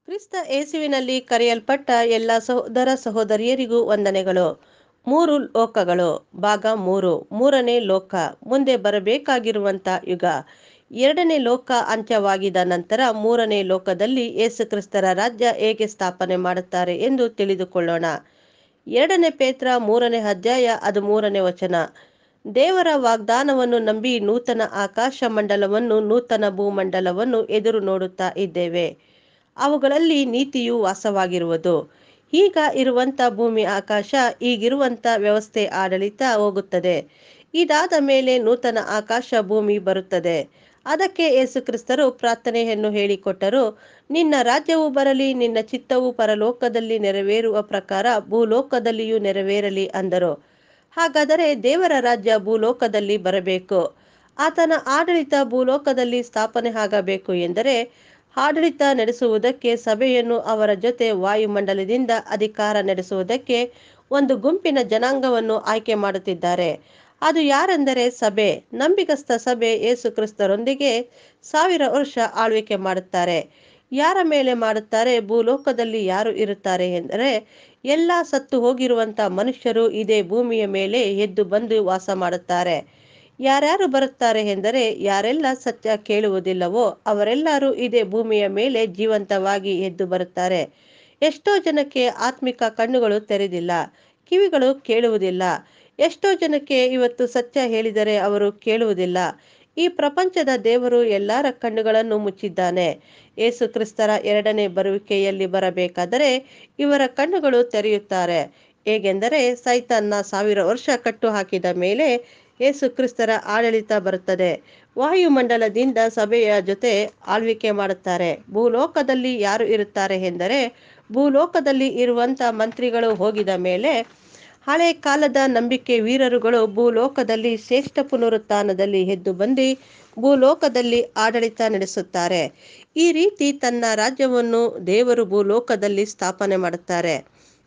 ಕ್ರಿಸ್ತ ಯೇಸುವಿನಲ್ಲಿ ಕರೆಯಲ್ಪಟ್ಟ ಎಲ್ಲ ಸಹೋದರ ಸಹೋದರಿಯರಿಗೂ ವಂದನೆಗಳು ಮೂರು ಲೋಕಗಳು ಭಾಗ ಮೂರು ಮೂರನೇ ಲೋಕ ಮುಂದೆ ಬರಬೇಕಾಗಿರುವಂತ ಯುಗ ಎರಡನೇ ಲೋಕ ಅಂತ್ಯವಾಗಿದ ನಂತರ ಮೂರನೇ ಲೋಕದಲ್ಲಿ ಯೇಸುಕ್ರಿಸ್ತರ ರಾಜ್ಯ ಹೇಗೆ ಸ್ಥಾಪನೆ ಮಾಡುತ್ತಾರೆ ಎಂದು ತಿಳಿದುಕೊಳ್ಳೋಣ ಎರಡನೇ ಪೇತ್ರ ಮೂರನೇ ಅಧ್ಯಾಯ ಅದು ಮೂರನೇ ವಚನ ದೇವರ ವಾಗ್ದಾನವನ್ನು ನಂಬಿ ನೂತನ ಆಕಾಶ ಮಂಡಲವನ್ನು ನೂತನ ಭೂಮಂಡಲವನ್ನು ಎದುರು ನೋಡುತ್ತಾ ಇದ್ದೇವೆ ಅವುಗಳಲ್ಲಿ ನೀತಿಯು ವಾಸವಾಗಿರುವುದು ಈಗ ಇರುವಂತ ಭೂಮಿ ಆಕಾಶ ಈಗಿರುವಂತ ವ್ಯವಸ್ಥೆ ಆಡಳಿತ ಹೋಗುತ್ತದೆ ಇದಾದ ಮೇಲೆ ನೂತನ ಆಕಾಶ ಭೂಮಿ ಬರುತ್ತದೆ ಅದಕ್ಕೆ ಯೇಸುಕ್ರಿಸ್ತರು ಪ್ರಾರ್ಥನೆಯನ್ನು ಹೇಳಿಕೊಟ್ಟರು ನಿನ್ನ ರಾಜ್ಯವು ಬರಲಿ ನಿನ್ನ ಚಿತ್ತವು ಪರಲೋಕದಲ್ಲಿ ನೆರವೇರುವ ಪ್ರಕಾರ ಭೂಲೋಕದಲ್ಲಿಯೂ ನೆರವೇರಲಿ ಅಂದರು ಹಾಗಾದರೆ ದೇವರ ರಾಜ್ಯ ಭೂಲೋಕದಲ್ಲಿ ಬರಬೇಕು ಆತನ ಆಡಳಿತ ಭೂಲೋಕದಲ್ಲಿ ಸ್ಥಾಪನೆ ಆಗಬೇಕು ಎಂದರೆ ಆಡಳಿತ ನಡೆಸುವುದಕ್ಕೆ ಸಭೆಯನ್ನು ಅವರ ಜೊತೆ ವಾಯುಮಂಡಲದಿಂದ ಅಧಿಕಾರ ನಡೆಸುವುದಕ್ಕೆ ಒಂದು ಗುಂಪಿನ ಜನಾಂಗವನ್ನು ಆಯ್ಕೆ ಮಾಡುತ್ತಿದ್ದಾರೆ ಅದು ಯಾರೆಂದರೆ ಸಭೆ ನಂಬಿಗಸ್ತ ಸಭೆ ಯೇಸು ಕ್ರಿಸ್ತರೊಂದಿಗೆ ಸಾವಿರ ವರ್ಷ ಆಳ್ವಿಕೆ ಮಾಡುತ್ತಾರೆ ಯಾರ ಮೇಲೆ ಮಾಡುತ್ತಾರೆ ಭೂಲೋಕದಲ್ಲಿ ಯಾರು ಇರುತ್ತಾರೆ ಎಂದರೆ ಎಲ್ಲ ಸತ್ತು ಹೋಗಿರುವಂತ ಮನುಷ್ಯರು ಇದೇ ಭೂಮಿಯ ಮೇಲೆ ಎದ್ದು ಬಂದು ವಾಸ ಮಾಡುತ್ತಾರೆ ಯಾರ್ಯಾರು ಬರುತ್ತಾರೆ ಎಂದರೆ ಯಾರೆಲ್ಲ ಸತ್ಯ ಕೇಳುವುದಿಲ್ಲವೋ ಅವರೆಲ್ಲರೂ ಇದೇ ಭೂಮಿಯ ಮೇಲೆ ಜೀವಂತವಾಗಿ ಎದ್ದು ಬರುತ್ತಾರೆ ಎಷ್ಟೋ ಜನಕ್ಕೆ ಆತ್ಮಿಕ ಕಣ್ಣುಗಳು ತೆರೆದಿಲ್ಲ ಕಿವಿಗಳು ಕೇಳುವುದಿಲ್ಲ ಎಷ್ಟೋ ಜನಕ್ಕೆ ಇವತ್ತು ಸತ್ಯ ಹೇಳಿದರೆ ಅವರು ಕೇಳುವುದಿಲ್ಲ ಈ ಪ್ರಪಂಚದ ದೇವರು ಎಲ್ಲರ ಕಣ್ಣುಗಳನ್ನು ಮುಚ್ಚಿದ್ದಾನೆ ಯೇಸು ಕ್ರಿಸ್ತರ ಎರಡನೇ ಬರುವಿಕೆಯಲ್ಲಿ ಬರಬೇಕಾದರೆ ಇವರ ಕಣ್ಣುಗಳು ತೆರೆಯುತ್ತಾರೆ ಹೇಗೆಂದರೆ ಸೈತನ್ನ ಸಾವಿರ ವರ್ಷ ಕಟ್ಟು ಹಾಕಿದ ಮೇಲೆ ಯೇಸು ಕ್ರಿಸ್ತರ ಆಡಳಿತ ಬರುತ್ತದೆ ವಾಯುಮಂಡಲದಿಂದ ಸಭೆಯ ಜೊತೆ ಆಳ್ವಿಕೆ ಮಾಡುತ್ತಾರೆ ಭೂಲೋಕದಲ್ಲಿ ಯಾರು ಇರುತ್ತಾರೆ ಎಂದರೆ ಭೂಲೋಕದಲ್ಲಿ ಇರುವಂತ ಮಂತ್ರಿಗಳು ಹೋಗಿದ ಮೇಲೆ ಹಳೆ ಕಾಲದ ನಂಬಿಕೆ ವೀರರುಗಳು ಭೂಲೋಕದಲ್ಲಿ ಶ್ರೇಷ್ಠ ಪುನರುತ್ಥಾನದಲ್ಲಿ ಎದ್ದು ಬಂದು ಭೂಲೋಕದಲ್ಲಿ ಆಡಳಿತ ನಡೆಸುತ್ತಾರೆ ಈ ರೀತಿ ತನ್ನ ರಾಜ್ಯವನ್ನು ದೇವರು ಭೂಲೋಕದಲ್ಲಿ ಸ್ಥಾಪನೆ ಮಾಡುತ್ತಾರೆ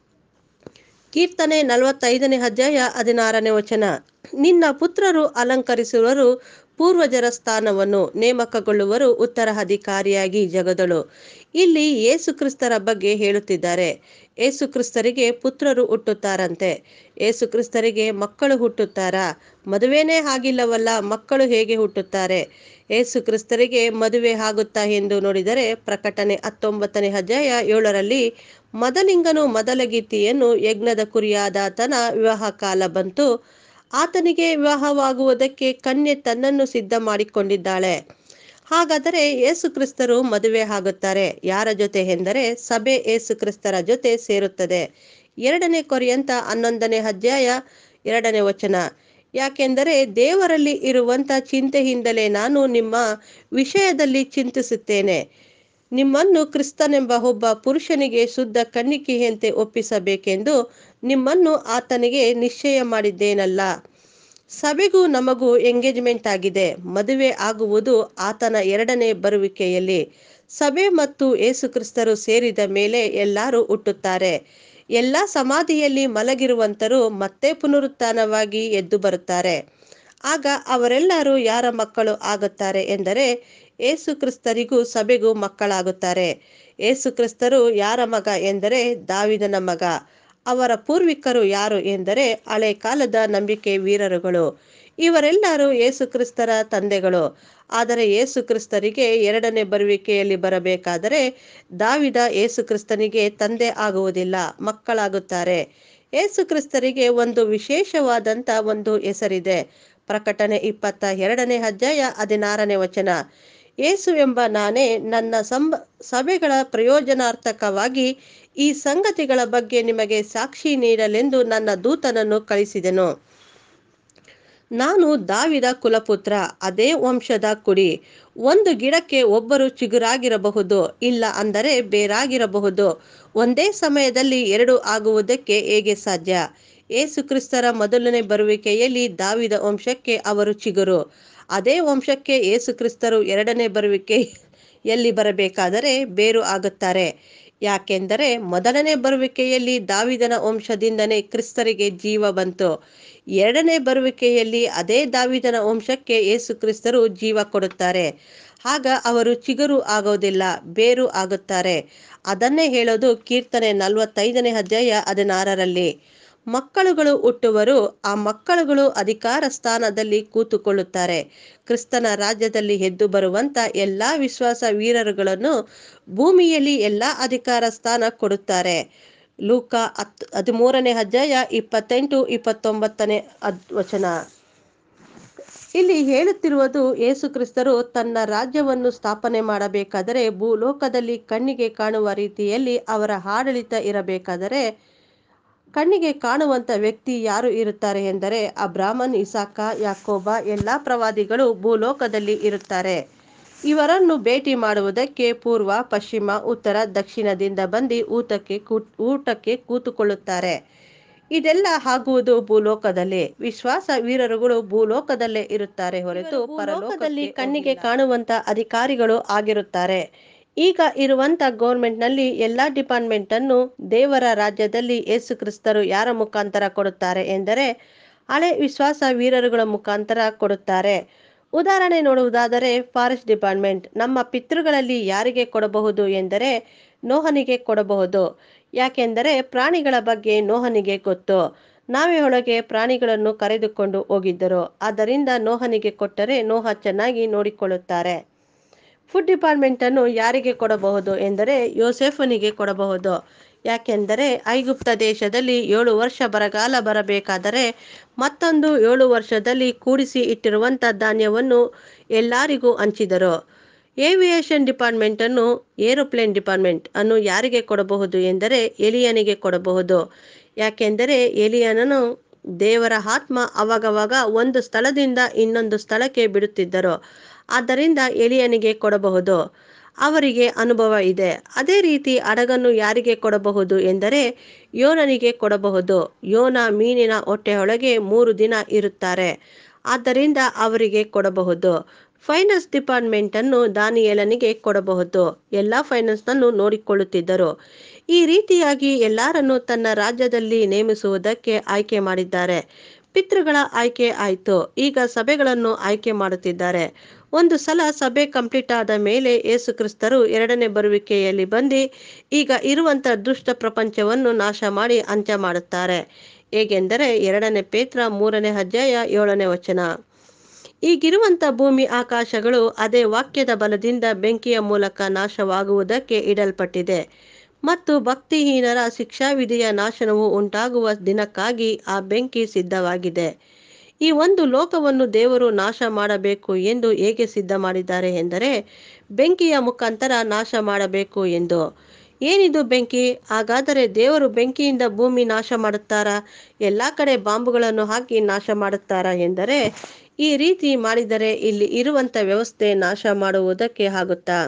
ಕೀರ್ತನೆ ನಲವತ್ತೈದನೇ ಅಧ್ಯಾಯ ಹದಿನಾರನೇ ವಚನ ನಿನ್ನ ಪುತ್ರರು ಅಲಂಕರಿಸುವರು ಪೂರ್ವಜರ ಸ್ಥಾನವನ್ನು ನೇಮಕಗೊಳ್ಳುವರು ಉತ್ತರ ಅಧಿಕಾರಿಯಾಗಿ ಜಗದಳು ಇಲ್ಲಿ ಯೇಸು ಕ್ರಿಸ್ತರ ಬಗ್ಗೆ ಹೇಳುತ್ತಿದ್ದಾರೆ ಯೇಸು ಕ್ರಿಸ್ತರಿಗೆ ಪುತ್ರರು ಹುಟ್ಟುತ್ತಾರಂತೆ ಯೇಸು ಕ್ರಿಸ್ತರಿಗೆ ಮಕ್ಕಳು ಹುಟ್ಟುತ್ತಾರಾ ಮದುವೆನೇ ಆಗಿಲ್ಲವಲ್ಲ ಮಕ್ಕಳು ಹೇಗೆ ಹುಟ್ಟುತ್ತಾರೆ ಯೇಸು ಕ್ರಿಸ್ತರಿಗೆ ಮದುವೆ ಆಗುತ್ತಾ ಎಂದು ನೋಡಿದರೆ ಪ್ರಕಟಣೆ ಹತ್ತೊಂಬತ್ತನೇ ಅಧ್ಯಾಯ ಏಳರಲ್ಲಿ ಮದಲಿಂಗನು ಮೊದಲ ಗೀತಿಯನ್ನು ಯಜ್ಞದ ಕುರಿಯಾದಾತನ ವಿವಾಹ ಕಾಲ ಬಂತು ಆತನಿಗೆ ವಿವಾಹವಾಗುವುದಕ್ಕೆ ಕನ್ಯೆ ತನ್ನನ್ನು ಸಿದ್ಧ ಮಾಡಿಕೊಂಡಿದ್ದಾಳೆ ಹಾಗಾದರೆ ಯೇಸು ಕ್ರಿಸ್ತರು ಮದುವೆ ಆಗುತ್ತಾರೆ ಯಾರ ಜೊತೆ ಎಂದರೆ ಸಭೆ ಯೇಸು ಕ್ರಿಸ್ತರ ಜೊತೆ ಸೇರುತ್ತದೆ ಎರಡನೇ ಕೊರಿಯಂತ ಹನ್ನೊಂದನೇ ಅಧ್ಯಾಯ ಎರಡನೇ ವಚನ ಯಾಕೆಂದರೆ ದೇವರಲ್ಲಿ ಇರುವಂತ ಚಿಂತೆಯಿಂದಲೇ ನಾನು ನಿಮ್ಮ ವಿಷಯದಲ್ಲಿ ಚಿಂತಿಸುತ್ತೇನೆ ನಿಮ್ಮನ್ನು ಕ್ರಿಸ್ತನೆಂಬ ಒಬ್ಬ ಪುರುಷನಿಗೆ ಶುದ್ಧ ಕನ್ನಿಕೆಯಂತೆ ಒಪ್ಪಿಸಬೇಕೆಂದು ನಿಮ್ಮನ್ನು ಆತನಿಗೆ ನಿಶ್ಚಯ ಮಾಡಿದ್ದೇನಲ್ಲ ಸಭೆಗೂ ನಮಗೂ ಎಂಗೇಜ್ಮೆಂಟ್ ಆಗಿದೆ ಮದುವೆ ಆಗುವುದು ಆತನ ಎರಡನೇ ಬರುವಿಕೆಯಲ್ಲಿ ಸಭೆ ಮತ್ತು ಯೇಸುಕ್ರಿಸ್ತರು ಸೇರಿದ ಮೇಲೆ ಎಲ್ಲರೂ ಹುಟ್ಟುತ್ತಾರೆ ಎಲ್ಲ ಸಮಾಧಿಯಲ್ಲಿ ಮಲಗಿರುವಂತರು ಮತ್ತೆ ಪುನರುತ್ಥಾನವಾಗಿ ಎದ್ದು ಬರುತ್ತಾರೆ ಆಗ ಅವರೆಲ್ಲರೂ ಯಾರ ಮಕ್ಕಳು ಆಗುತ್ತಾರೆ ಎಂದರೆ ಏಸು ಕ್ರಿಸ್ತರಿಗೂ ಸಭೆಗೂ ಮಕ್ಕಳಾಗುತ್ತಾರೆ ಏಸು ಕ್ರಿಸ್ತರು ಯಾರ ಮಗ ಎಂದರೆ ದಾವಿದನ ಮಗ ಅವರ ಪೂರ್ವಿಕರು ಯಾರು ಎಂದರೆ ಹಳೆ ಕಾಲದ ನಂಬಿಕೆ ವೀರರುಗಳು ಇವರೆಲ್ಲರೂ ಯೇಸು ಕ್ರಿಸ್ತರ ತಂದೆಗಳು ಆದರೆ ಯೇಸು ಕ್ರಿಸ್ತರಿಗೆ ಎರಡನೇ ಬರುವಿಕೆಯಲ್ಲಿ ಬರಬೇಕಾದರೆ ದಾವಿದ ಯೇಸು ಕ್ರಿಸ್ತನಿಗೆ ತಂದೆ ಆಗುವುದಿಲ್ಲ ಮಕ್ಕಳಾಗುತ್ತಾರೆ ಯೇಸು ಕ್ರಿಸ್ತರಿಗೆ ಒಂದು ವಿಶೇಷವಾದಂತ ಒಂದು ಹೆಸರಿದೆ ಪ್ರಕಟಣೆ ಇಪ್ಪತ್ತ ಎರಡನೇ ಅಧ್ಯಾಯ ಹದಿನಾರನೇ ವಚನ ಯೇಸು ಎಂಬ ನಾನೇ ನನ್ನ ಸಂಬ ಸಭೆಗಳ ಪ್ರಯೋಜನಾರ್ಥಕವಾಗಿ ಈ ಸಂಗತಿಗಳ ಬಗ್ಗೆ ನಿಮಗೆ ಸಾಕ್ಷಿ ನೀಡಲೆಂದು ನನ್ನ ದೂತನನ್ನು ಕಳಿಸಿದೆನು ನಾನು ದಾವಿದ ಕುಲಪುತ್ರ ಅದೇ ವಂಶದ ಕುಡಿ ಒಂದು ಗಿಡಕ್ಕೆ ಒಬ್ಬರು ಚಿಗುರಾಗಿರಬಹುದು ಇಲ್ಲ ಅಂದರೆ ಬೇರಾಗಿರಬಹುದು ಒಂದೇ ಸಮಯದಲ್ಲಿ ಎರಡು ಆಗುವುದಕ್ಕೆ ಹೇಗೆ ಸಾಧ್ಯ ಏಸು ಕ್ರಿಸ್ತರ ಮೊದಲನೇ ಬರುವಿಕೆಯಲ್ಲಿ ದಾವಿದ ವಂಶಕ್ಕೆ ಅವರು ಚಿಗುರು ಅದೇ ವಂಶಕ್ಕೆ ಏಸು ಕ್ರಿಸ್ತರು ಎರಡನೇ ಬರುವಿಕೆಯಲ್ಲಿ ಬರಬೇಕಾದರೆ ಬೇರು ಆಗುತ್ತಾರೆ ಯಾಕೆಂದರೆ ಮೊದಲನೇ ಬರುವಿಕೆಯಲ್ಲಿ ದಾವಿದನ ವಂಶದಿಂದನೇ ಕ್ರಿಸ್ತರಿಗೆ ಜೀವ ಬಂತು ಎರಡನೇ ಬರುವಿಕೆಯಲ್ಲಿ ಅದೇ ದಾವಿದನ ವಂಶಕ್ಕೆ ಯೇಸು ಕ್ರಿಸ್ತರು ಜೀವ ಕೊಡುತ್ತಾರೆ ಆಗ ಅವರು ಚಿಗುರು ಆಗೋದಿಲ್ಲ ಬೇರು ಆಗುತ್ತಾರೆ ಅದನ್ನೇ ಹೇಳೋದು ಕೀರ್ತನೆ ನಲವತ್ತೈದನೇ ಅಧ್ಯಾಯ ಹದಿನಾರರಲ್ಲಿ ಮಕ್ಕಳುಗಳು ಹುಟ್ಟುವರು ಆ ಮಕ್ಕಳುಗಳು ಅಧಿಕಾರ ಸ್ಥಾನದಲ್ಲಿ ಕೂತುಕೊಳ್ಳುತ್ತಾರೆ ಕ್ರಿಸ್ತನ ರಾಜ್ಯದಲ್ಲಿ ಎದ್ದು ಬರುವಂತ ಎಲ್ಲಾ ವಿಶ್ವಾಸ ವೀರರುಗಳನ್ನು ಭೂಮಿಯಲ್ಲಿ ಎಲ್ಲಾ ಅಧಿಕಾರ ಸ್ಥಾನ ಕೊಡುತ್ತಾರೆ ಲೂಕ ಹತ್ ಹದಿಮೂರನೇ ಅಧ್ಯಾಯ ಇಪ್ಪತ್ತೆಂಟು ಇಪ್ಪತ್ತೊಂಬತ್ತನೇ ಅದ್ ವಚನ ಇಲ್ಲಿ ಹೇಳುತ್ತಿರುವುದು ಯೇಸು ಕ್ರಿಸ್ತರು ತನ್ನ ರಾಜ್ಯವನ್ನು ಸ್ಥಾಪನೆ ಮಾಡಬೇಕಾದರೆ ಭೂಲೋಕದಲ್ಲಿ ಕಣ್ಣಿಗೆ ಕಾಣುವ ರೀತಿಯಲ್ಲಿ ಅವರ ಆಡಳಿತ ಇರಬೇಕಾದರೆ ಕಣ್ಣಿಗೆ ಕಾಣುವಂತ ವ್ಯಕ್ತಿ ಯಾರು ಇರುತ್ತಾರೆ ಎಂದರೆ ಅಬ್ರಾಹ್ಮನ್ ಇಸಾಕ ಯಾಕೋಬ ಎಲ್ಲಾ ಪ್ರವಾದಿಗಳು ಭೂಲೋಕದಲ್ಲಿ ಇರುತ್ತಾರೆ ಇವರನ್ನು ಭೇಟಿ ಮಾಡುವುದಕ್ಕೆ ಪೂರ್ವ ಪಶ್ಚಿಮ ಉತ್ತರ ದಕ್ಷಿಣದಿಂದ ಬಂದು ಊಟಕ್ಕೆ ಊಟಕ್ಕೆ ಕೂತುಕೊಳ್ಳುತ್ತಾರೆ ಇದೆಲ್ಲ ಆಗುವುದು ಭೂಲೋಕದಲ್ಲಿ ವಿಶ್ವಾಸ ವೀರರುಗಳು ಭೂಲೋಕದಲ್ಲೇ ಇರುತ್ತಾರೆ ಹೊರತು ಪರಲೋಕದಲ್ಲಿ ಕಣ್ಣಿಗೆ ಕಾಣುವಂತ ಅಧಿಕಾರಿಗಳು ಆಗಿರುತ್ತಾರೆ ಈಗ ಇರುವಂತ ಗೌರ್ಮೆಂಟ್ ನಲ್ಲಿ ಎಲ್ಲಾ ಡಿಪಾರ್ಟ್ಮೆಂಟ್ ಅನ್ನು ದೇವರ ರಾಜ್ಯದಲ್ಲಿ ಯೇಸು ಕ್ರಿಸ್ತರು ಯಾರ ಮುಖಾಂತರ ಕೊಡುತ್ತಾರೆ ಎಂದರೆ ಹಳೆ ವಿಶ್ವಾಸ ವೀರರುಗಳ ಮುಖಾಂತರ ಕೊಡುತ್ತಾರೆ ಉದಾಹರಣೆ ನೋಡುವುದಾದರೆ ಫಾರೆಸ್ಟ್ ಡಿಪಾರ್ಟ್ಮೆಂಟ್ ನಮ್ಮ ಪಿತೃಗಳಲ್ಲಿ ಯಾರಿಗೆ ಕೊಡಬಹುದು ಎಂದರೆ ನೋಹನಿಗೆ ಕೊಡಬಹುದು ಯಾಕೆಂದರೆ ಪ್ರಾಣಿಗಳ ಬಗ್ಗೆ ನೋಹನಿಗೆ ಗೊತ್ತು ನಾವೇ ಒಳಗೆ ಪ್ರಾಣಿಗಳನ್ನು ಕರೆದುಕೊಂಡು ಹೋಗಿದ್ದರು ಆದ್ದರಿಂದ ನೋಹನಿಗೆ ಕೊಟ್ಟರೆ ನೋಹ ಚೆನ್ನಾಗಿ ನೋಡಿಕೊಳ್ಳುತ್ತಾರೆ ಫುಡ್ ಡಿಪಾರ್ಟ್ಮೆಂಟ್ ಅನ್ನು ಯಾರಿಗೆ ಕೊಡಬಹುದು ಎಂದರೆ ಯೋಸೆಫನಿಗೆ ಕೊಡಬಹುದು ಯಾಕೆಂದರೆ ಐಗುಪ್ತ ದೇಶದಲ್ಲಿ ಏಳು ವರ್ಷ ಬರಗಾಲ ಬರಬೇಕಾದರೆ ಮತ್ತೊಂದು ಏಳು ವರ್ಷದಲ್ಲಿ ಕೂಡಿಸಿ ಇಟ್ಟಿರುವಂತ ಧಾನ್ಯವನ್ನು ಎಲ್ಲರಿಗೂ ಹಂಚಿದರು ಏವಿಯೇಷನ್ ಡಿಪಾರ್ಟ್ಮೆಂಟ್ ಅನ್ನು ಏರೋಪ್ಲೇನ್ ಡಿಪಾರ್ಟ್ಮೆಂಟ್ ಅನ್ನು ಯಾರಿಗೆ ಕೊಡಬಹುದು ಎಂದರೆ ಎಲಿಯನಿಗೆ ಕೊಡಬಹುದು ಯಾಕೆಂದರೆ ಎಲಿಯನನು ದೇವರ ಆತ್ಮ ಅವಾಗವಾಗ ಒಂದು ಸ್ಥಳದಿಂದ ಇನ್ನೊಂದು ಸ್ಥಳಕ್ಕೆ ಬಿಡುತ್ತಿದ್ದರು ಆದ್ದರಿಂದ ಎಲಿಯನಿಗೆ ಕೊಡಬಹುದು ಅವರಿಗೆ ಅನುಭವ ಇದೆ ಅದೇ ರೀತಿ ಹಡಗನ್ನು ಯಾರಿಗೆ ಕೊಡಬಹುದು ಎಂದರೆ ಯೋನನಿಗೆ ಕೊಡಬಹುದು ಯೋನ ಮೀನಿನ ಹೊಟ್ಟೆಯೊಳಗೆ ಮೂರು ದಿನ ಇರುತ್ತಾರೆ ಆದ್ದರಿಂದ ಅವರಿಗೆ ಕೊಡಬಹುದು ಫೈನಾನ್ಸ್ ಡಿಪಾರ್ಟ್ಮೆಂಟ್ ಅನ್ನು ದಾನಿಯೇಲನಿಗೆ ಕೊಡಬಹುದು ಎಲ್ಲಾ ಫೈನಾನ್ಸ್ ಅನ್ನು ನೋಡಿಕೊಳ್ಳುತ್ತಿದ್ದರು ಈ ರೀತಿಯಾಗಿ ಎಲ್ಲರನ್ನು ತನ್ನ ರಾಜ್ಯದಲ್ಲಿ ನೇಮಿಸುವುದಕ್ಕೆ ಆಯ್ಕೆ ಮಾಡಿದ್ದಾರೆ ಪಿತೃಗಳ ಆಯ್ಕೆ ಆಯಿತು ಈಗ ಸಭೆಗಳನ್ನು ಆಯ್ಕೆ ಮಾಡುತ್ತಿದ್ದಾರೆ ಒಂದು ಸಲ ಸಭೆ ಕಂಪ್ಲೀಟ್ ಆದ ಮೇಲೆ ಯೇಸು ಕ್ರಿಸ್ತರು ಎರಡನೇ ಬರುವಿಕೆಯಲ್ಲಿ ಬಂದು ಈಗ ಇರುವಂತ ದುಷ್ಟ ಪ್ರಪಂಚವನ್ನು ನಾಶ ಮಾಡಿ ಅಂತ್ಯ ಮಾಡುತ್ತಾರೆ ಹೇಗೆಂದರೆ ಎರಡನೇ ಪೇತ್ರ ಮೂರನೇ ಅಧ್ಯಾಯ ಏಳನೇ ವಚನ ಈಗಿರುವಂತ ಭೂಮಿ ಆಕಾಶಗಳು ಅದೇ ವಾಕ್ಯದ ಬಲದಿಂದ ಬೆಂಕಿಯ ಮೂಲಕ ನಾಶವಾಗುವುದಕ್ಕೆ ಇಡಲ್ಪಟ್ಟಿದೆ ಮತ್ತು ಭಕ್ತಿಹೀನರ ಶಿಕ್ಷಾವಿಧಿಯ ನಾಶನವು ಉಂಟಾಗುವ ದಿನಕ್ಕಾಗಿ ಆ ಬೆಂಕಿ ಸಿದ್ಧವಾಗಿದೆ ಈ ಒಂದು ಲೋಕವನ್ನು ದೇವರು ನಾಶ ಮಾಡಬೇಕು ಎಂದು ಹೇಗೆ ಸಿದ್ಧ ಮಾಡಿದ್ದಾರೆ ಎಂದರೆ ಬೆಂಕಿಯ ಮುಖಾಂತರ ನಾಶ ಮಾಡಬೇಕು ಎಂದು ಏನಿದು ಬೆಂಕಿ ಹಾಗಾದರೆ ದೇವರು ಬೆಂಕಿಯಿಂದ ಭೂಮಿ ನಾಶ ಮಾಡುತ್ತಾರಾ ಎಲ್ಲ ಕಡೆ ಬಾಂಬುಗಳನ್ನು ಹಾಕಿ ನಾಶ ಮಾಡುತ್ತಾರಾ ಎಂದರೆ ಈ ರೀತಿ ಮಾಡಿದರೆ ಇಲ್ಲಿ ಇರುವಂತ ವ್ಯವಸ್ಥೆ ನಾಶ ಮಾಡುವುದಕ್ಕೆ ಆಗುತ್ತಾ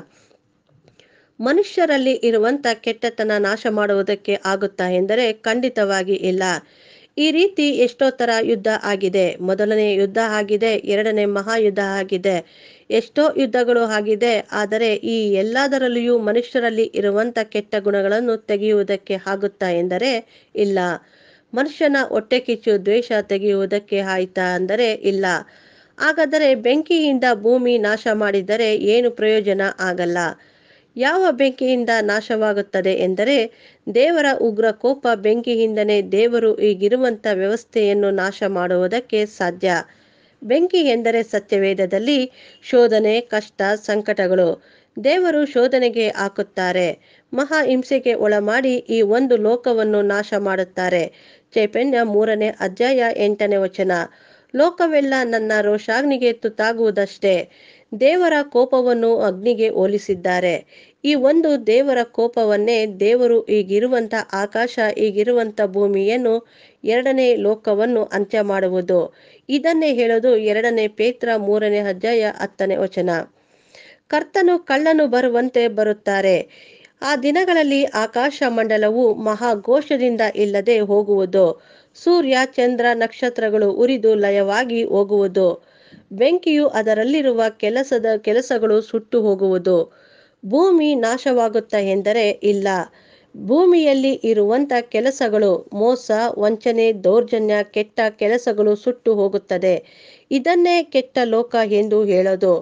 ಮನುಷ್ಯರಲ್ಲಿ ಇರುವಂತ ಕೆಟ್ಟತನ ನಾಶ ಮಾಡುವುದಕ್ಕೆ ಆಗುತ್ತಾ ಎಂದರೆ ಖಂಡಿತವಾಗಿ ಇಲ್ಲ ಈ ರೀತಿ ಎಷ್ಟೋ ತರ ಯುದ್ಧ ಆಗಿದೆ ಮೊದಲನೇ ಯುದ್ಧ ಆಗಿದೆ ಎರಡನೇ ಮಹಾಯುದ್ಧ ಆಗಿದೆ ಎಷ್ಟೋ ಯುದ್ಧಗಳು ಆಗಿದೆ ಆದರೆ ಈ ಎಲ್ಲದರಲ್ಲಿಯೂ ಮನುಷ್ಯರಲ್ಲಿ ಇರುವಂತ ಕೆಟ್ಟ ಗುಣಗಳನ್ನು ತೆಗೆಯುವುದಕ್ಕೆ ಆಗುತ್ತಾ ಎಂದರೆ ಇಲ್ಲ ಮನುಷ್ಯನ ಹೊಟ್ಟೆ ಕಿಚ್ಚು ದ್ವೇಷ ತೆಗೆಯುವುದಕ್ಕೆ ಆಯ್ತಾ ಅಂದರೆ ಇಲ್ಲ ಹಾಗಾದರೆ ಬೆಂಕಿಯಿಂದ ಭೂಮಿ ನಾಶ ಮಾಡಿದರೆ ಏನು ಪ್ರಯೋಜನ ಆಗಲ್ಲ ಯಾವ ಬೆಂಕಿಯಿಂದ ನಾಶವಾಗುತ್ತದೆ ಎಂದರೆ ದೇವರ ಉಗ್ರ ಕೋಪ ಬೆಂಕಿಯಿಂದನೇ ದೇವರು ಈಗಿರುವಂತ ವ್ಯವಸ್ಥೆಯನ್ನು ನಾಶ ಮಾಡುವುದಕ್ಕೆ ಸಾಧ್ಯ ಬೆಂಕಿ ಎಂದರೆ ಸತ್ಯವೇದದಲ್ಲಿ ಶೋಧನೆ ಕಷ್ಟ ಸಂಕಟಗಳು ದೇವರು ಶೋಧನೆಗೆ ಹಾಕುತ್ತಾರೆ ಮಹಾ ಹಿಂಸೆಗೆ ಒಳಮಾಡಿ ಈ ಒಂದು ಲೋಕವನ್ನು ನಾಶ ಮಾಡುತ್ತಾರೆ ಚೈತನ್ಯ ಮೂರನೇ ಅಧ್ಯಾಯ ಎಂಟನೇ ವಚನ ಲೋಕವೆಲ್ಲ ನನ್ನ ರೋಷಾಗ್ನಿಗೆ ತುತ್ತಾಗುವುದಷ್ಟೇ ದೇವರ ಕೋಪವನ್ನು ಅಗ್ನಿಗೆ ಹೋಲಿಸಿದ್ದಾರೆ ಈ ಒಂದು ದೇವರ ಕೋಪವನ್ನೇ ದೇವರು ಈಗಿರುವಂತ ಆಕಾಶ ಈಗಿರುವಂತ ಭೂಮಿಯನ್ನು ಎರಡನೇ ಲೋಕವನ್ನು ಅಂತ್ಯ ಮಾಡುವುದು ಇದನ್ನೇ ಹೇಳೋದು ಎರಡನೇ ಪೇತ್ರ ಮೂರನೇ ಅಧ್ಯಾಯ ಹತ್ತನೇ ವಚನ ಕರ್ತನು ಕಳ್ಳನು ಬರುವಂತೆ ಬರುತ್ತಾರೆ ಆ ದಿನಗಳಲ್ಲಿ ಆಕಾಶ ಮಂಡಲವು ಮಹಾಘೋಷದಿಂದ ಇಲ್ಲದೆ ಹೋಗುವುದು ಸೂರ್ಯ ಚಂದ್ರ ನಕ್ಷತ್ರಗಳು ಉರಿದು ಲಯವಾಗಿ ಹೋಗುವುದು ಬೆಂಕಿಯು ಅದರಲ್ಲಿರುವ ಕೆಲಸದ ಕೆಲಸಗಳು ಸುಟ್ಟು ಹೋಗುವುದು ಭೂಮಿ ನಾಶವಾಗುತ್ತಾ ಎಂದರೆ ಇಲ್ಲ ಭೂಮಿಯಲ್ಲಿ ಇರುವಂತ ಕೆಲಸಗಳು ಮೋಸ ವಂಚನೆ ದೌರ್ಜನ್ಯ ಕೆಟ್ಟ ಕೆಲಸಗಳು ಸುಟ್ಟು ಹೋಗುತ್ತದೆ ಇದನ್ನೇ ಕೆಟ್ಟ ಲೋಕ ಎಂದು ಹೇಳೋದು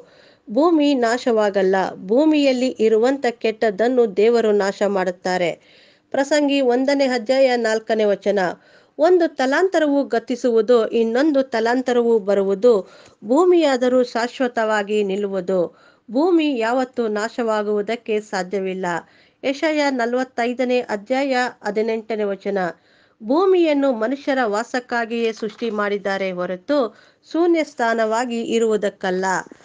ಭೂಮಿ ನಾಶವಾಗಲ್ಲ ಭೂಮಿಯಲ್ಲಿ ಇರುವಂತ ಕೆಟ್ಟದ್ದನ್ನು ದೇವರು ನಾಶ ಮಾಡುತ್ತಾರೆ ಪ್ರಸಂಗಿ ಒಂದನೇ ಅಧ್ಯಾಯ ನಾಲ್ಕನೇ ವಚನ ಒಂದು ತಲಾಂತರವು ಗತಿಸುವುದು ಇನ್ನೊಂದು ತಲಾಂತರವು ಬರುವುದು ಭೂಮಿಯಾದರೂ ಶಾಶ್ವತವಾಗಿ ನಿಲ್ಲುವುದು ಭೂಮಿ ಯಾವತ್ತೂ ನಾಶವಾಗುವುದಕ್ಕೆ ಸಾಧ್ಯವಿಲ್ಲ ಯಶಯ ನಲವತ್ತೈದನೇ ಅಧ್ಯಾಯ ಹದಿನೆಂಟನೇ ವಚನ ಭೂಮಿಯನ್ನು ಮನುಷ್ಯರ ವಾಸಕ್ಕಾಗಿಯೇ ಸೃಷ್ಟಿ ಮಾಡಿದ್ದಾರೆ ಹೊರತು ಶೂನ್ಯ ಸ್ಥಾನವಾಗಿ ಇರುವುದಕ್ಕಲ್ಲ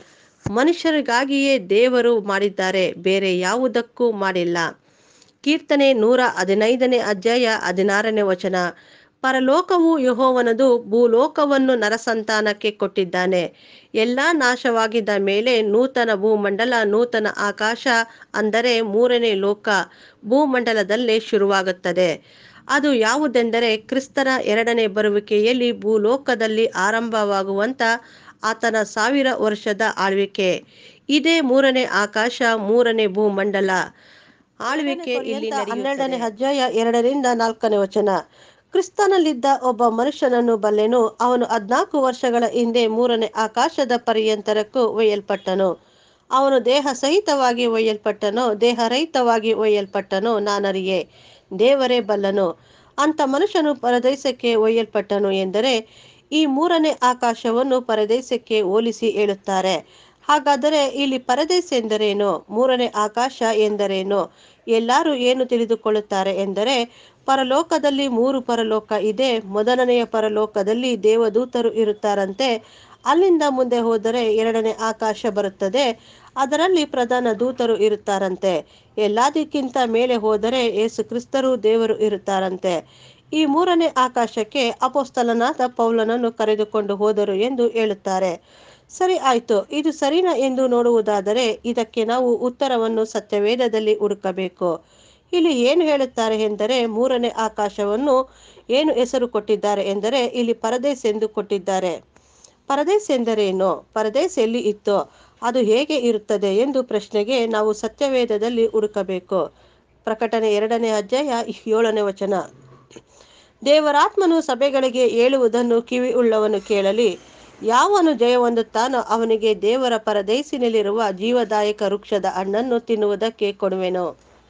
ಮನುಷ್ಯರಿಗಾಗಿಯೇ ದೇವರು ಮಾಡಿದ್ದಾರೆ ಬೇರೆ ಯಾವುದಕ್ಕೂ ಮಾಡಿಲ್ಲ ಕೀರ್ತನೆ ನೂರ ಹದಿನೈದನೇ ಅಧ್ಯಾಯ ಹದಿನಾರನೇ ವಚನ ಪರಲೋಕವು ಯಹೋವನದು ಭೂಲೋಕವನ್ನು ನರಸಂತಾನಕ್ಕೆ ಕೊಟ್ಟಿದ್ದಾನೆ ಎಲ್ಲ ನಾಶವಾಗಿದ್ದ ಮೇಲೆ ನೂತನ ಭೂಮಂಡಲ ನೂತನ ಆಕಾಶ ಅಂದರೆ ಮೂರನೇ ಲೋಕ ಭೂಮಂಡಲದಲ್ಲೇ ಶುರುವಾಗುತ್ತದೆ ಅದು ಯಾವುದೆಂದರೆ ಕ್ರಿಸ್ತನ ಎರಡನೇ ಬರುವಿಕೆಯಲ್ಲಿ ಭೂಲೋಕದಲ್ಲಿ ಆರಂಭವಾಗುವಂತ ಆತನ ಸಾವಿರ ವರ್ಷದ ಆಳ್ವಿಕೆ ಇದೇ ಮೂರನೇ ಆಕಾಶ ಮೂರನೇ ಭೂಮಂಡಲ ಆಳ್ವಿಕೆ ಇಲ್ಲಿ ಹನ್ನೆರಡನೇ ಅಧ್ಯಾಯ ಎರಡರಿಂದ ನಾಲ್ಕನೇ ವಚನ ಕ್ರಿಸ್ತನಲ್ಲಿದ್ದ ಒಬ್ಬ ಮನುಷ್ಯನನ್ನು ಬಲ್ಲೆನು ಅವನು ಹದ್ನಾಲ್ಕು ವರ್ಷಗಳ ಹಿಂದೆ ಮೂರನೇ ಆಕಾಶದ ಪರ್ಯಂತರಕ್ಕೂ ಒಯ್ಯಲ್ಪಟ್ಟನು ಅವನು ದೇಹ ಸಹಿತವಾಗಿ ಒಯ್ಯಲ್ಪಟ್ಟನೋ ದೇಹರಹಿತವಾಗಿ ಒಯ್ಯಲ್ಪಟ್ಟನೋ ನಾನರಿಯೇ ದೇವರೇ ಬಲ್ಲನು ಅಂತ ಮನುಷ್ಯನು ಪರದೇಶಕ್ಕೆ ಒಯ್ಯಲ್ಪಟ್ಟನು ಎಂದರೆ ಈ ಮೂರನೇ ಆಕಾಶವನ್ನು ಪರದೇಶಕ್ಕೆ ಹೋಲಿಸಿ ಹೇಳುತ್ತಾರೆ ಹಾಗಾದರೆ ಇಲ್ಲಿ ಪರದೇಶ ಎಂದರೇನು ಮೂರನೇ ಆಕಾಶ ಎಂದರೇನು ಎಲ್ಲರೂ ಏನು ತಿಳಿದುಕೊಳ್ಳುತ್ತಾರೆ ಎಂದರೆ ಪರಲೋಕದಲ್ಲಿ ಮೂರು ಪರಲೋಕ ಇದೆ ಮೊದಲನೆಯ ಪರಲೋಕದಲ್ಲಿ ದೇವದೂತರು ಇರುತ್ತಾರಂತೆ ಅಲ್ಲಿಂದ ಮುಂದೆ ಹೋದರೆ ಎರಡನೇ ಆಕಾಶ ಬರುತ್ತದೆ ಅದರಲ್ಲಿ ಪ್ರಧಾನ ದೂತರು ಇರುತ್ತಾರಂತೆ ಎಲ್ಲದಕ್ಕಿಂತ ಮೇಲೆ ಹೋದರೆ ಯೇಸು ಕ್ರಿಸ್ತರು ದೇವರು ಇರುತ್ತಾರಂತೆ ಈ ಮೂರನೇ ಆಕಾಶಕ್ಕೆ ಅಪೋಸ್ತಲನಾದ ಪೌಲನನ್ನು ಕರೆದುಕೊಂಡು ಹೋದರು ಎಂದು ಹೇಳುತ್ತಾರೆ ಸರಿ ಆಯ್ತು ಇದು ಸರಿನಾ ಎಂದು ನೋಡುವುದಾದರೆ ಇದಕ್ಕೆ ನಾವು ಉತ್ತರವನ್ನು ಸತ್ಯವೇದದಲ್ಲಿ ಹುಡುಕಬೇಕು ಇಲ್ಲಿ ಏನು ಹೇಳುತ್ತಾರೆ ಎಂದರೆ ಮೂರನೇ ಆಕಾಶವನ್ನು ಏನು ಹೆಸರು ಕೊಟ್ಟಿದ್ದಾರೆ ಎಂದರೆ ಇಲ್ಲಿ ಪರದೇಶ ಎಂದು ಕೊಟ್ಟಿದ್ದಾರೆ ಪರದೇಶ ಎಂದರೇನು ಪರದೇಶ ಎಲ್ಲಿ ಇತ್ತೋ ಅದು ಹೇಗೆ ಇರುತ್ತದೆ ಎಂದು ಪ್ರಶ್ನೆಗೆ ನಾವು ಸತ್ಯವೇದದಲ್ಲಿ ಹುಡುಕಬೇಕು ಪ್ರಕಟಣೆ ಎರಡನೇ ಅಧ್ಯಾಯ ಏಳನೇ ವಚನ ದೇವರಾತ್ಮನು ಸಭೆಗಳಿಗೆ ಹೇಳುವುದನ್ನು ಕಿವಿ ಉಳ್ಳವನು ಕೇಳಲಿ ಯಾವನು ಜಯ ಹೊಂದುತ್ತಾನೋ ಅವನಿಗೆ ದೇವರ ಪರದೇಶಿನಲ್ಲಿರುವ ಜೀವದಾಯಕ ವೃಕ್ಷದ ಹಣ್ಣನ್ನು ತಿನ್ನುವುದಕ್ಕೆ ಕೊಡುವೆನು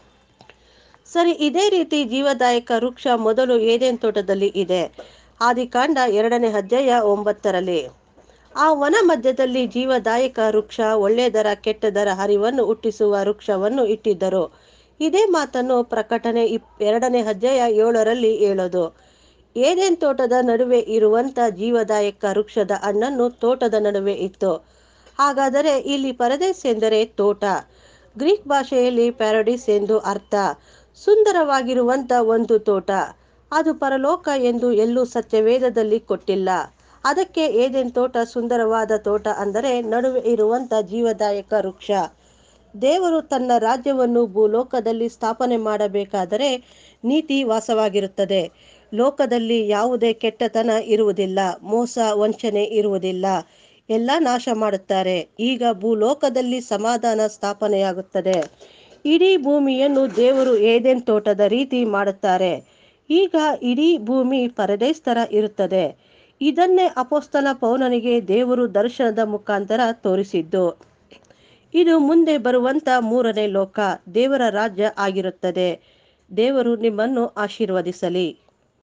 ಸರಿ ಇದೇ ರೀತಿ ಜೀವದಾಯಕ ವೃಕ್ಷ ಮೊದಲು ಏದೇನ್ ತೋಟದಲ್ಲಿ ಇದೆ ಆದಿಕಾಂಡ ಎರಡನೇ ಅಧ್ಯಾಯ ಒಂಬತ್ತರಲ್ಲಿ ಆ ವನ ಮಧ್ಯದಲ್ಲಿ ಜೀವದಾಯಕ ವೃಕ್ಷ ಒಳ್ಳೆಯದರ ಕೆಟ್ಟದರ ಹರಿವನ್ನು ಹುಟ್ಟಿಸುವ ವೃಕ್ಷವನ್ನು ಇಟ್ಟಿದ್ದರು ಇದೇ ಮಾತನ್ನು ಪ್ರಕಟಣೆ ಇಪ್ ಎರಡನೇ ಅಧ್ಯಾಯ ಏಳರಲ್ಲಿ ಹೇಳೋದು ಏದೇನ್ ತೋಟದ ನಡುವೆ ಇರುವಂತ ಜೀವದಾಯಕ ವೃಕ್ಷದ ಹಣ್ಣನ್ನು ತೋಟದ ನಡುವೆ ಇತ್ತು ಹಾಗಾದರೆ ಇಲ್ಲಿ ಪರದೇಶ ಎಂದರೆ ತೋಟ ಗ್ರೀಕ್ ಭಾಷೆಯಲ್ಲಿ ಪ್ಯಾರಡಿಸ್ ಎಂದು ಅರ್ಥ ಸುಂದರವಾಗಿರುವಂತ ಒಂದು ತೋಟ ಅದು ಪರಲೋಕ ಎಂದು ಎಲ್ಲೂ ಸತ್ಯವೇದದಲ್ಲಿ ಕೊಟ್ಟಿಲ್ಲ ಅದಕ್ಕೆ ಏದೇನ್ ತೋಟ ಸುಂದರವಾದ ತೋಟ ಅಂದರೆ ನಡುವೆ ಇರುವಂತ ಜೀವದಾಯಕ ವೃಕ್ಷ ದೇವರು ತನ್ನ ರಾಜ್ಯವನ್ನು ಭೂಲೋಕದಲ್ಲಿ ಸ್ಥಾಪನೆ ಮಾಡಬೇಕಾದರೆ ನೀತಿ ವಾಸವಾಗಿರುತ್ತದೆ ಲೋಕದಲ್ಲಿ ಯಾವುದೇ ಕೆಟ್ಟತನ ಇರುವುದಿಲ್ಲ ಮೋಸ ವಂಚನೆ ಇರುವುದಿಲ್ಲ ಎಲ್ಲ ನಾಶ ಮಾಡುತ್ತಾರೆ ಈಗ ಭೂಲೋಕದಲ್ಲಿ ಸಮಾಧಾನ ಸ್ಥಾಪನೆಯಾಗುತ್ತದೆ ಇಡೀ ಭೂಮಿಯನ್ನು ದೇವರು ಏದೇನ್ ತೋಟದ ರೀತಿ ಮಾಡುತ್ತಾರೆ ಈಗ ಇಡೀ ಭೂಮಿ ಪರದೇಶ ತರ ಇರುತ್ತದೆ ಇದನ್ನೇ ಅಪೋಸ್ತಲ ಪೌಲನಿಗೆ ದೇವರು ದರ್ಶನದ ಮುಖಾಂತರ ತೋರಿಸಿದ್ದು ಇದು ಮುಂದೆ ಬರುವಂತ ಮೂರನೇ ಲೋಕ ದೇವರ ರಾಜ್ಯ ಆಗಿರುತ್ತದೆ ದೇವರು ನಿಮ್ಮನ್ನು ಆಶೀರ್ವದಿಸಲಿ